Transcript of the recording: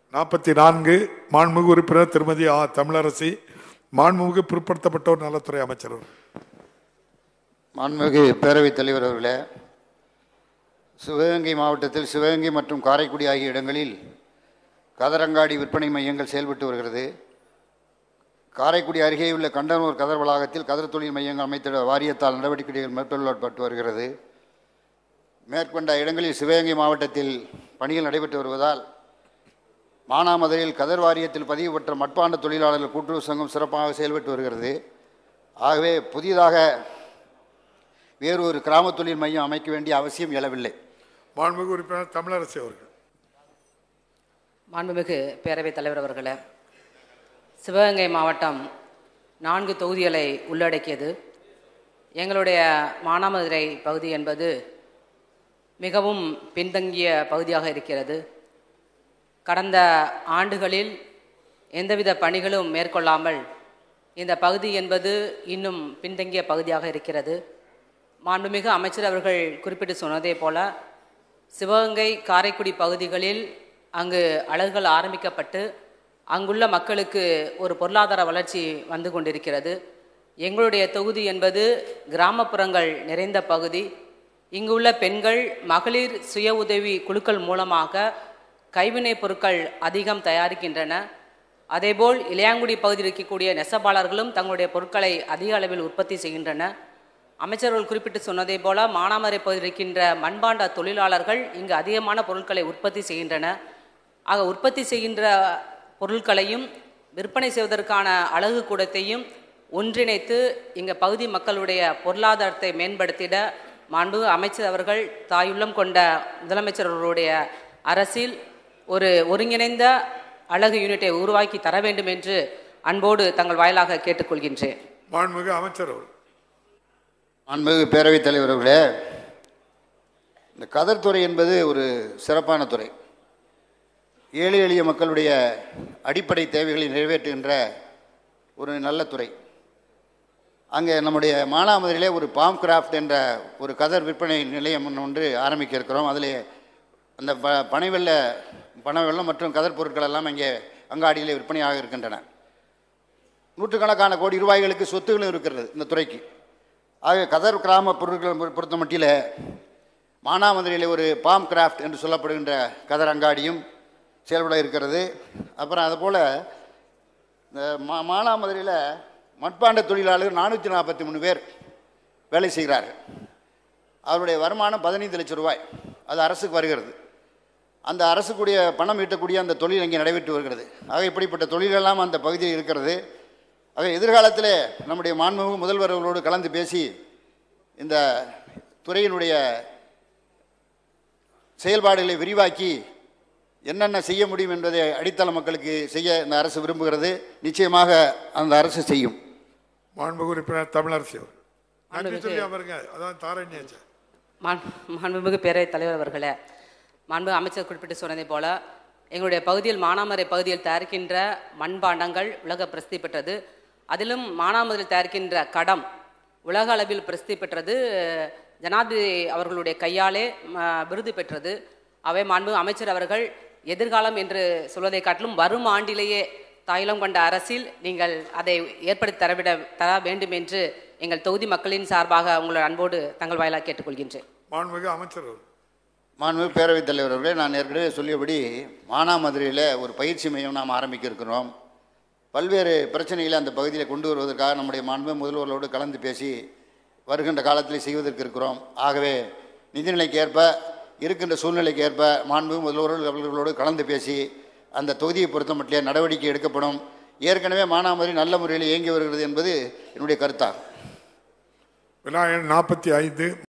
நாற்பத்தி நான்கு மாண்புமிகு உறுப்பினர் திருமதி ஆ தமிழரசி மாண்புமிகு பிற்படுத்தப்பட்டோர் நலத்துறை அமைச்சர் அவர்கள். மாண்புமிகு பேரவைத் தலைவர் அவர்களே சிவகங்கை மாவட்டத்தில் சிவகங்கை மற்றும் காரைக்குடி ஆகிய இடங்களில் கதரங்காடி விற்பனை மையங்கள் செயல்பட்டு வருகிறது காரைக்குடி அருகே உள்ள கண்டனூர் கதர் வளாகத்தில் கதர் தொழில் மையங்கள் அமைத்திட வாரியத்தால் நடவடிக்கைகள் மேற்கொள்ளப்பட்டு வருகிறது மேற்கொண்ட இடங்களில் சிவகங்கை மாவட்டத்தில் பணிகள் நடைபெற்று வருவதால் மானாமதுரையில் கதர் வாரியத்தில் பதிவு பெற்ற மட்பாண்ட தொழிலாளர்கள் கூட்டுறவு சங்கம் சிறப்பாக செயல்பட்டு வருகிறது ஆகவே புதிதாக வேறு ஒரு கிராம தொழில் மையம் அமைக்க வேண்டிய அவசியம் எழவில்லை மாண்புமிகு உறுப்பினர் தமிழரசி அவர்கள் மாண்புமிகு பேரவைத் தலைவர் அவர்களே சிவகங்கை மாவட்டம் நான்கு தொகுதிகளை உள்ளடக்கியது எங்களுடைய மானாமதுரை பகுதி என்பது மிகவும் பின்தங்கிய பகுதியாக இருக்கிறது கடந்த ஆண்டுகளில் எந்தவித பணிகளும் மேற்கொள்ளாமல் இந்த பகுதி என்பது இன்னும் பின்தங்கிய பகுதியாக இருக்கிறது மாண்புமிகு அமைச்சர் அவர்கள் குறிப்பிட்டு சொன்னதே போல சிவகங்கை காரைக்குடி பகுதிகளில் அங்கு அழகுகள் ஆரம்பிக்கப்பட்டு அங்குள்ள மக்களுக்கு ஒரு பொருளாதார வளர்ச்சி வந்து கொண்டிருக்கிறது எங்களுடைய தொகுதி என்பது கிராமப்புறங்கள் நிறைந்த பகுதி இங்குள்ள பெண்கள் மகளிர் சுய உதவி குழுக்கள் மூலமாக கைவினைப் பொருட்கள் அதிகம் தயாரிக்கின்றன அதேபோல் இளையாங்குடி பகுதியில் இருக்கக்கூடிய நெசப்பாளர்களும் தங்களுடைய பொருட்களை அதிக அளவில் உற்பத்தி செய்கின்றன அமைச்சர்கள் குறிப்பிட்டு சொன்னதை போல மானாமரை பகுதியில் இருக்கின்ற மண்பாண்ட தொழிலாளர்கள் இங்கு அதிகமான பொருட்களை உற்பத்தி செய்கின்றன ஆக உற்பத்தி செய்கின்ற பொருட்களையும் விற்பனை செய்வதற்கான அழகு கூடத்தையும் ஒன்றிணைத்து இங்க பகுதி மக்களுடைய பொருளாதாரத்தை மேம்படுத்திட மாண்பு அமைச்சர் அவர்கள் தாயுள்ளம் கொண்ட முதலமைச்சர் அவர்களுடைய அரசில் ஒரு ஒருங்கிணைந்த அழகு யூனிட்டை உருவாக்கி தர வேண்டும் என்று அன்போடு தங்கள் வாயிலாக கேட்டுக்கொள்கின்றேன் மாண்புமிகு அமைச்சர் அவர்கள் மாண்புமிகு பேரவைத் தலைவர் அவர்களே இந்த கதர் துறை என்பது ஒரு சிறப்பான துறை ஏழை எளிய மக்களுடைய அடிப்படை தேவைகளை நிறைவேற்றுகின்ற ஒரு நல்ல துறை அங்கே நம்முடைய மானாமதுரையிலே ஒரு பாம் கிராஃப்ட் என்ற ஒரு கதர் விற்பனை நிலையம் ஒன்று ஆரம்பிக்க இருக்கிறோம் அதில் அந்த ப பனைவெல்ல பனவெல்லம் மற்றும் கதர் பொருட்கள் எல்லாம் இங்கே அங்காடியிலே விற்பனையாக இருக்கின்றன நூற்றுக்கணக்கான கோடி ரூபாய்களுக்கு சொத்துகளும் இருக்கிறது இந்த துறைக்கு ஆக கதர் கிராம பொருட்கள் பொ- பொறுத்த மட்டில் மானாமதுரையில் ஒரு பாம் கிராஃப்ட் என்று சொல்லப்படுகின்ற கதர் அங்காடியும் செயல்பட இருக்கிறது அப்புறம் அதுபோல் இந்த மா மானாமதுரையில் மட்பாண்ட தொழிலாளர்கள் நானூற்றி நாற்பத்தி மூணு பேர் வேலை செய்கிறார்கள் அவருடைய வருமானம் பதினைந்து லட்சம் ரூபாய் அது அரசுக்கு வருகிறது அந்த அரசுக்குடைய பணம் ஈட்டக்கூடிய அந்த தொழில் இங்கே நடைபெற்று வருகிறது ஆக இப்படிப்பட்ட தொழிலெல்லாம் அந்த பகுதியில் இருக்கிறது ஆக எதிர்காலத்தில் நம்முடைய மாண்புமிகு முதல்வர் அவர்களோடு கலந்து பேசி இந்த துறையினுடைய செயல்பாடுகளை விரிவாக்கி என்னென்ன செய்ய முடியும் என்பதை அடித்தள மக்களுக்கு செய்ய இந்த அரசு விரும்புகிறது நிச்சயமாக அந்த அரசு செய்யும் மாண்புமிகு உறுப்பினர் தமிழரசி அவர்கள் நன்றி மாண்புமிகு- சொல்லி அமருங்க அதான் தாரண்யாச்சு மாண் மாண்புமிகு பேரவைத் தலைவர் அவர்களே மாண்பு அமைச்சர் குறிப்பிட்டு சொன்னதை போல எங்களுடைய பகுதியில் மானாமரை பகுதியில் தயாரிக்கின்ற மண்பாண்டங்கள் உலக பிரசித்தி பெற்றது அதிலும் மானாமதுரையில் தயாரிக்கின்ற கடம் உலக அளவில் பிரசித்தி பெற்றது ஜனாதிபதி அவர்களுடைய கையாலே ம, விருது பெற்றது அவை மாண்பு அமைச்சர் அவர்கள் எதிர்காலம் என்று சொல்வதை காட்டிலும் வரும் ஆண்டிலேயே தாயிலம் கொண்ட அரசில் நீங்கள் அதை ஏற்படுத்தி தரவிட தர வேண்டும் என்று எங்கள் தொகுதி மக்களின் சார்பாக உங்களை அன்போடு தங்கள் வாயிலாக கேட்டுக்கொள்கின்றேன் மாண்புமிகு அமைச்சர் அவர்கள் மாண்புமிகு பேரவைத் தலைவர் அவர்களே நான் ஏற்கனவே சொல்லியபடி மானாமதுரையில் ஒரு பயிற்சி மையம் நாம் ஆரம்பிக்க இருக்கிறோம் பல்வேறு பிரச்சனைகளை அந்த பகுதியில் கொண்டு வருவதற்காக நம்முடைய மாண்பு முதல்வர்களோடு கலந்து பேசி வருகின்ற காலத்தில் செய்வதற்கு இருக்கிறோம் ஆகவே நிதிநிலைக்கு ஏற்ப இருக்கின்ற சூழ்நிலைக்கு ஏற்ப மாண்பு முதல்வர்கள் அவர்களோடு கலந்து பேசி அந்த தொகுதியை பொறுத்த மட்டும் நடவடிக்கை எடுக்கப்படும் ஏற்கனவே மானாமதுரை நல்ல முறையில் இயங்கி வருகிறது என்பது என்னுடைய கருத்தாகும் விநாயகன் நாற்பத்தி ஐந்து